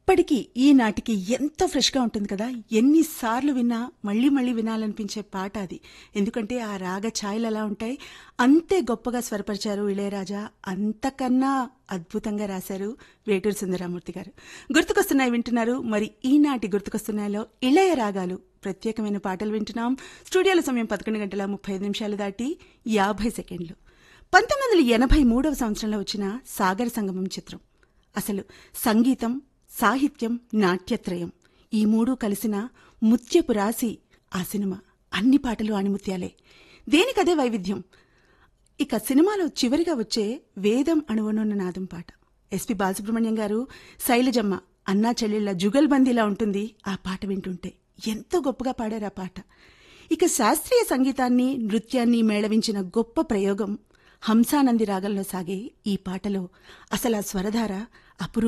అప్పటికి ఈనాటికి ఎంతో ఫ్రెష్గా ఉంటుంది కదా ఎన్నిసార్లు విన్నా మళ్ళీ మళ్ళీ వినాలనిపించే పాట అది ఎందుకంటే ఆ రాగ ఛాయలు ఎలా ఉంటాయి అంతే గొప్పగా స్వరపరిచారు ఇళయరాజా అంతకన్నా అద్భుతంగా రాశారు వేటూరు సుందరామూర్తి గారు గుర్తుకొస్తున్నాయి వింటున్నారు మరి ఈనాటి గుర్తుకొస్తున్నాయిలో ఇళయ రాగాలు ప్రత్యేకమైన పాటలు వింటున్నాం స్టూడియోల సమయం పదకొండు గంటల ముప్పై ఐదు నిమిషాలు దాటి యాభై సెకండ్లు పంతొమ్మిది వందల ఎనభై మూడవ సంవత్సరంలో వచ్చిన సాగర సంగమం చిత్రం అసలు సంగీతం సాహిత్యం నాట్యత్రయం ఈ మూడు కలిసిన ముత్యపు రాసి ఆ సినిమా అన్ని పాటలు ఆణిముత్యాలే దేనికదే వైవిధ్యం ఇక సినిమాలో చివరిగా వచ్చే వేదం అణువనున్న నాదం పాట ఎస్పి బాలసుబ్రహ్మణ్యం గారు శైలజమ్మ అన్నా చెల్లెళ్ళ జుగల్బందీలా ఉంటుంది ఆ పాట వింటుంటే ఎంతో గొప్పగా పాడారు ఆ పాట ఇక శాస్త్రీయ సంగీతాన్ని నృత్యాన్ని మేళవించిన గొప్ప ప్రయోగం హంసానంది రాగంలో సాగే ఈ పాటలో అసలు ఆ స్వరధార అపురూ